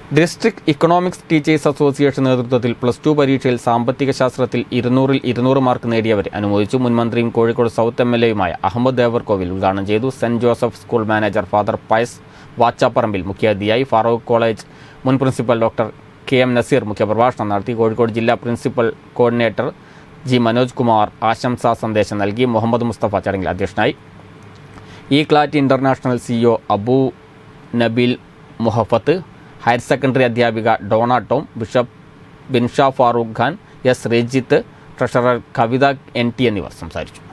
district economics teachers association നേതൃത്വത്തിൽ plus two പരീക്ഷയിൽ സാമ്പത്തിക ശാസ്ത്രത്തിൽ ഇരുന്നൂറിൽ ഇരുന്നൂറ് മാർക്ക് നേടിയവരെ അനുമോദിച്ചു മുൻമന്ത്രിയും കോഴിക്കോട് സൗത്ത് എം എൽ എയുമായ അഹമ്മദ് ദേവർകോവിൽ ഉദ്ഘാടനം ചെയ്തു Saint Joseph school manager father Pius Vachaparambil മുഖ്യാതിഥിയായി ഫാറൂഖ് കോളേജ് മുൻ principal doctor K M Nazeer മുഖ്യപ്രഭാഷണം നടത്തി കോഴിക്കോട് ജില്ലാ principal coordinator G Manoj Kumar ആശംസാ സന്ദേശം നൽകി മുഹമ്മദ് മുസ്തഫ ചടങ്ങിൽ അധ്യക്ഷനായി E CLAT international CEO Abu Nabeel Muhafath higher secondary അധ്യാപിക Dona Tom bishop ബിൻഷാ Farook Khan S Rajith treasurer Kavitha N T എന്നിവർ സംസാരിച്ചു